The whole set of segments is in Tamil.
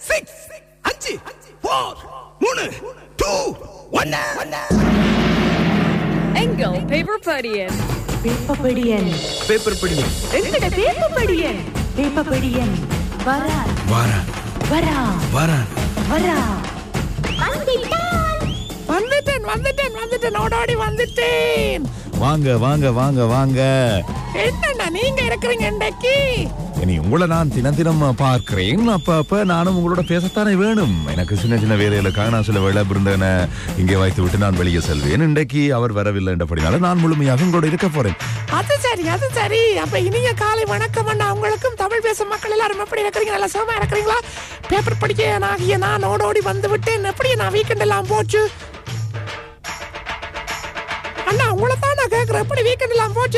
சிக்ஸ் அஞ்சு ஃபோர் மூணு டூ ஒன்னு எங்கள் பேப்பர் படியன் வேப்பப்படியன் பேப்பர் படி எங்கட வேப்பப்படியன் வேப்பப்படியன் வரா வாரா வரா வாரா வரா வந்துட்டேன் வந்துட்டேன் வந்துட்டேன் ஓடோடி வந்துட்டேன் வாங்க வாங்க வாங்க வாங்க என்னண்ணா நீங்க இருக்கிறீங்க இன்றைக்கு இனி உங்களை நான் தினம் தினம் பார்க்கிறேன் அப்ப அப்ப நானும் உங்களோட பேசத்தானே வேணும் எனக்கு சின்ன சின்ன வேலைகளுக்காக நான் சில வேலை பிருந்தனை இங்கே வைத்து விட்டு நான் வெளியே செல்வேன் இன்றைக்கு அவர் வரவில்லை என்றபடினால நான் முழுமையாக உங்களோட இருக்க போறேன் அது சரி அது சரி அப்ப இனிய காலை வணக்கம் அண்ணா உங்களுக்கும் தமிழ் பேசும் மக்கள் எல்லாரும் எப்படி இருக்கிறீங்க நல்லா சுகமா இருக்கிறீங்களா பேப்பர் படிக்க ஆகிய நான் ஓடோடி வந்து விட்டேன் எப்படி நான் வீக்கெண்ட் எல்லாம் போச்சு அண்ணா உங்களை தான் நான் கேட்கிறேன் எப்படி வீக்கெண்ட் எல்லாம் போச்சு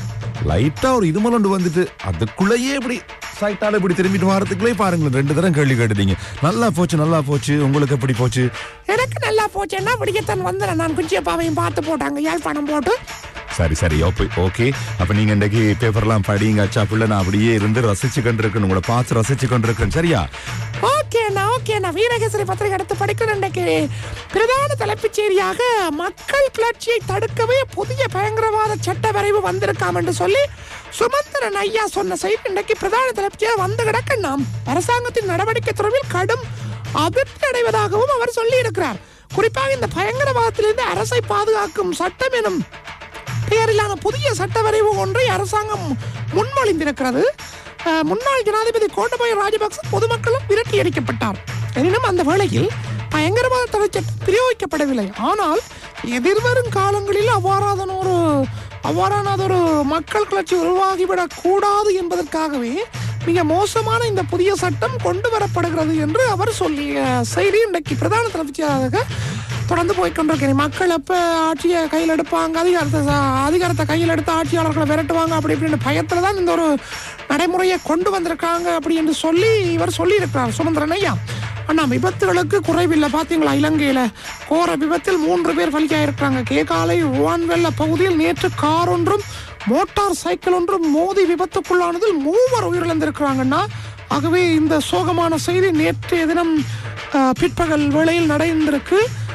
லைட்டா ஒரு இதுமலண்டு வந்துட்டு அதுக்குள்ளேயே இப்படி சைட்டால இப்படி திரும்பிட்டு வாரத்துக்குள்ளே பாருங்களேன் ரெண்டு தரம் கேள்வி கேட்டுட்டீங்க நல்லா போச்சு நல்லா போச்சு உங்களுக்கு எப்படி போச்சு எனக்கு நல்லா போச்சு என்ன பிடிக்கத்தான் வந்தேன் நான் குஞ்சியப்பாவையும் பார்த்து போட்டாங்க யாழ்ப்பாணம் போட்டு சரி சரி ஓகே ஓகே அப்ப நீங்க இன்றைக்கு பேப்பர்லாம் படிங்க அச்சா புள்ள நான் அப்படியே இருந்து ரசிச்சு கொண்டிருக்கேன் உங்களை பார்த்து ரசிச்சு கொண்டிருக்கேன் சரியா ஓகேண்ணா ஓகேண்ணா வீரகேசரி பத்திரிகை எடுத்து படிக்கணும் இன்றைக்கு பிரதான தலைப்புச் செய்தியாக மக்கள் கிளர்ச்சியை தடுக்கவே புதிய பயங்கரவாத சட்ட வரைவு வந்திருக்காம் என்று சொல்லி சுமந்திரன் ஐயா சொன்ன செய்தி இன்றைக்கு பிரதான தலைப்புச்சியாக வந்து கிடக்கண்ணாம் அரசாங்கத்தின் நடவடிக்கை தொடர்பில் கடும் அதிருப்தி அடைவதாகவும் அவர் சொல்லி இருக்கிறார் குறிப்பாக இந்த பயங்கரவாதத்திலிருந்து அரசை பாதுகாக்கும் சட்டம் எனும் பெயரிலான புதிய சட்ட வரைவு ஒன்றை அரசாங்கம் முன்மொழிந்திருக்கிறது அஹ், முன்னாள் ஜனாதிபதி கோட்டபய ராஜபக்ச பொதுமக்களும் விரட்டி அடிக்கப்பட்டார் எனினும் அந்த வேளையில் பயங்கரவாத தடை சட்டம் பிரயோகிக்கப்படவில்லை ஆனால் எதிர்வரும் காலங்களில் அவ்வாறான ஒரு அவ்வாறான ஒரு மக்கள் கிளர்ச்சி உருவாகிவிடக் கூடாது என்பதற்காகவே மிக மோசமான இந்த புதிய சட்டம் கொண்டு வரப்படுகிறது என்று அவர் சொல்லிய செய்தி இன்றைக்கு பிரதான தலைமையாக தொடர்ந்து போய் கொண்டிருக்கிறேன் மக்கள் எப்ப ஆட்சியை கையில் எடுப்பாங்க அதிகாரத்தை ச- அதிகாரத்தை கையில் எடுத்து ஆட்சியாளர்களை விரட்டுவாங்க அப்படி இப்படின்னு பயத்துல தான் இந்த ஒரு நடைமுறையை கொண்டு வந்திருக்காங்க அப்படி என்று சொல்லி இவர் சொல்லியிருக்கிறார் சுமந்திரன் ஐயா அண்ணா விபத்துகளுக்கு குறைவில்லை பார்த்தீங்களா இலங்கையில கோர விபத்தில் மூன்று பேர் பலியாயிருக்கிறாங்க கேகாலை ருவான்வெல்ல பகுதியில் நேற்று கார் ஒன்றும் மோட்டார் சைக்கிள் ஒன்றும் மோதி விபத்துக்குள்ளானதில் மூவர் உயிரிழந்திருக்கிறாங்கன்னா ஆகவே இந்த சோகமான செய்தி நேற்றைய தினம் அஹ், பிற்பகல் வேளையில் நடந்திருக்கு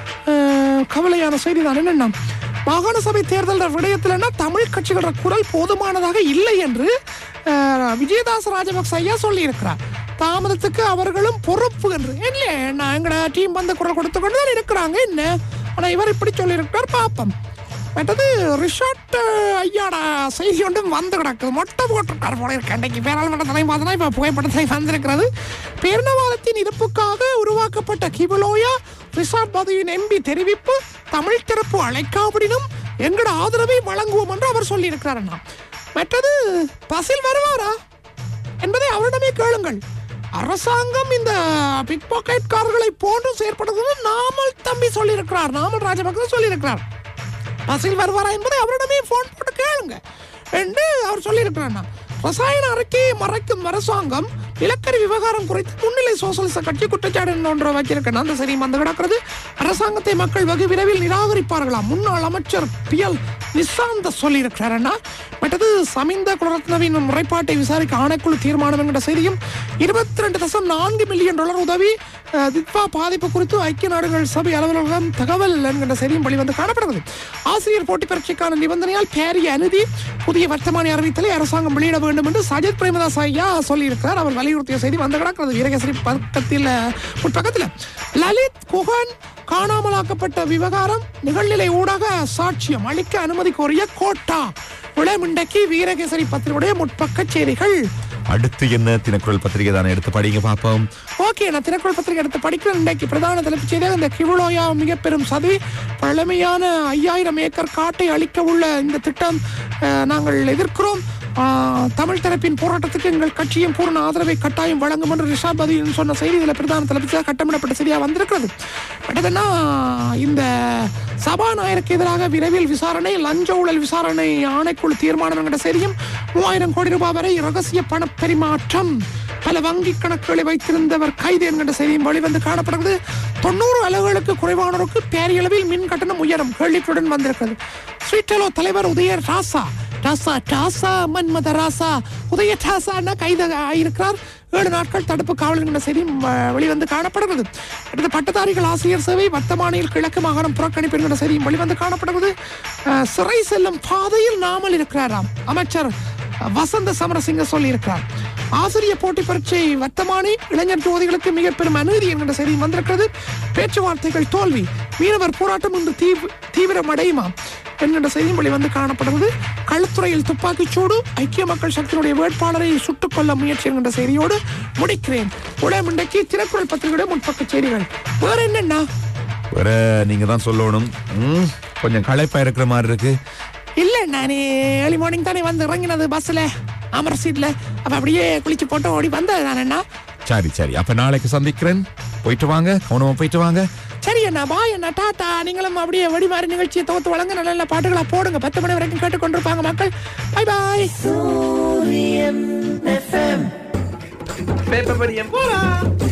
அஹ், கவலையான செய்தி தான் என்னென்ன மாகாண சபை தேர்தல் விடயத்தில்னா தமிழ் கட்சிகளோட குரல் போதுமானதாக இல்லை என்று அஹ், விஜயதாஸ் ராஜபக்ச ஐயா சொல்லியிருக்கிறார் தாமதத்துக்கு அவர்களும் பொறுப்பு என்று இல்லை நான் எங்கட டீம் வந்து குரல் கொடுத்து கொண்டு தான் இருக்கிறாங்க என்ன ஆனா இவர் இப்படி சொல்லியிருக்கிறார் பாப்போம் மற்றது ரிஷார்ட் ஐயாட செய்தி ஒன்றும் வந்து கிடக்குது மொட்டை போட்டிருக்காரு போல இருக்கு அன்றைக்கு பேராளுமன்ற தலை பார்த்தனா இப்போ புகைப்படத்தை வந்திருக்கிறது பேரினவாதத்தின் இருப்புக்காக உருவாக்கப்பட்ட கிபுலோயா ரிஷார்ட் பதவியின் எம்பி தெரிவிப்பு தமிழ் தரப்பு அழைக்காவிடினும் எங்கட ஆதரவை வழங்குவோம் என்று அவர் சொல்லியிருக்கிறார் அண்ணா மற்றது பசில் வருவாரா என்பதை அவரிடமே கேளுங்கள் அரசாங்கம் இந்த பிக் பாக்கெட்காரர்களை போன்று செயற்படுவது நாமல் தம்பி சொல்லியிருக்கிறார் நாமல் ராஜபக்ச சொல்லியிருக்கிறார் பசில் வருவாரா என்பதை அவரிடமே போன் போட்டு கேளுங்க என்று அவர் சொல்லியிருக்கிறார் ரசாயன அறிக்கையை மறைக்கும் அரசாங்கம் நிலக்கரி விவகாரம் குறித்து முன்னிலை சோசலிச கட்சி குற்றச்சாட்டு ஒன்று வைத்திருக்க அந்த சரி வந்து கிடக்கிறது அரசாங்கத்தை மக்கள் வெகு விரைவில் நிராகரிப்பார்களாம் முன்னாள் அமைச்சர் பியல் நிசாந்த சொல்லியிருக்கிறார் அண்ணா மற்றது சமிந்த குலரத்னவின் முறைப்பாட்டை விசாரிக்க ஆணைக்குழு தீர்மானம் என்கிற செய்தியும் இருபத்தி ரெண்டு தசம் நான்கு மில்லியன் டாலர் உதவி அஹ், திட்வா பாதிப்பு குறித்து ஐக்கிய நாடுகள் சபை அலுவலகம் தகவல் என்கின்ற செய்தியும் வெளிவந்து காணப்படுகிறது ஆசிரியர் போட்டி பரீட்சைக்கான நிபந்தனையால் பேரிய அனுதி புதிய வர்த்தமானி அறிவித்தலை அரசாங்கம் வெளியிட வேண்டும் என்று சஜித் பிரேமதாஸ் ஐயா சொல்லியிருக்கிறார் அவர் வலியுறுத்திய செய்தி வந்து கிடக்கிறது வீரகேசரி பக்கத்தில் முற்பக்கத்தில் லலித் குகன் காணாமலாக்கப்பட்ட விவகாரம் நிகழ்நிலை ஊடாக சாட்சியம் அளிக்க அனுமதி கோரிய கோட்டா உளமிண்டக்கி வீரகேசரி பத்திரிகையுடைய முற்பக்க செய்திகள் அடுத்து என்ன தினக்குரல் பத்திரிகை தானே எடுத்து படிங்க பார்ப்போம் ஓகே நான் தினக்குரல் பத்திரிகை எடுத்து படிக்கிறேன் இன்றைக்கு பிரதான தலைப்புச் செய்தியாக இந்த கிவுலோயா மிக பெரும் சதி பழமையான ஐயாயிரம் ஏக்கர் காட்டை அளிக்க உள்ள இந்த திட்டம் அஹ், நாங்கள் எதிர்க்கிறோம் ஆஹ், தமிழ் தரப்பின் போராட்டத்துக்கு எங்கள் கட்சியும் பூர்ண ஆதரவை கட்டாயம் வழங்கும் என்று ரிஷாத் பதின் சொன்ன செய்தி இதில் பிரதான தலைப்புச்சாக கட்டமிடப்பட்ட செய்தியாக வந்திருக்கிறது அடுத்ததுன்னா இந்த சபாநாயகருக்கு எதிராக விரைவில் விசாரணை லஞ்ச ஊழல் விசாரணை ஆணைக்குழு தீர்மானம் என்கிற செய்தியும் மூவாயிரம் கோடி ரூபாய் வரை ரகசிய பண பரிமாற்றம் பல வங்கி கணக்குகளை வைத்திருந்தவர் கைது என்கின்ற செய்தியும் வெளிவந்து காணப்படுகிறது தொண்ணூறு அலகுகளுக்கு குறைவானோருக்கு பேரியளவில் மின் கட்டணம் உயரும் கேள்விகளுடன் வந்திருக்கிறது ஸ்வீட்டலோ தலைவர் உதய ராசா டாசா டாசா மன்மத ராசா உதய டாசான்னா கைது ஆயிருக்கிறார் ஏழு நாட்கள் தடுப்பு காவல் என்கிற செய்தி ம, வெளிவந்து காணப்படுகிறது அடுத்து பட்டதாரிகள் ஆசிரியர் சேவை வர்த்தமானியில் கிழக்கு மாகாணம் புறக்கணிப்பு என்கிற செய்தியும் வெளிவந்து காணப்படுகிறது அஹ், சிறை செல்லும் பாதையில் நாமல் இருக்கிறாராம் அமைச்சர் அஹ், வசந்த சமரசிங்க சொல்லியிருக்கிறார் ஆசிரியர் போட்டி பரீட்சை வர்த்தமானி இளைஞர் ஜோதிகளுக்கு மிக பெரும் அநீதி என்கிற செய்தியும் வந்திருக்கிறது பேச்சுவார்த்தைகள் தோல்வி மீனவர் போராட்டம் இன்று தீவ் தீவிரமடையுமா என்கின்ற செய்தியும் வெளிவந்து காணப்படுகிறது களத்துறையில் துப்பாக்கிச் சூடு ஐக்கிய மக்கள் சக்தியினுடைய வேட்பாளரை சுட்டுக் கொள்ள முயற்சி என்கின்ற செய்தியோடு முடிக்கிறேன் உலகம் இன்றைக்கு திருக்குறள் பத்திரிகையுடைய முற்பக்க செய்திகள் வேற என்னன்னா வேற நீங்க தான் சொல்லணும் ம், கொஞ்சம் களைப்பா இருக்கிற மாதிரி இருக்கு இல்ல நானே ஏர்லி மார்னிங் தானே வந்து இறங்கினது பஸ்ல அமர் சீட்ல அப்ப அப்படியே குளிச்சு போட்டு ஓடி வந்தது நான் என்ன சரி சரி அப்ப நாளைக்கு சந்திக்கிறேன் போயிட்டு வாங்க கவனமா போயிட்டு வாங்க சரி அண்ணா பாய் அண்ணா டாட்டா நீங்களும் அப்படியே வெடிமாறி நிகழ்ச்சியை தோத்து வழங்க நல்ல நல்ல பாட்டுகளா போடுங்க பத்து மணி வரைக்கும் கேட்டுக்கொண்டிருப்பாங்க மக்கள் பை பாய் பேப்பர் படியம் போலாம்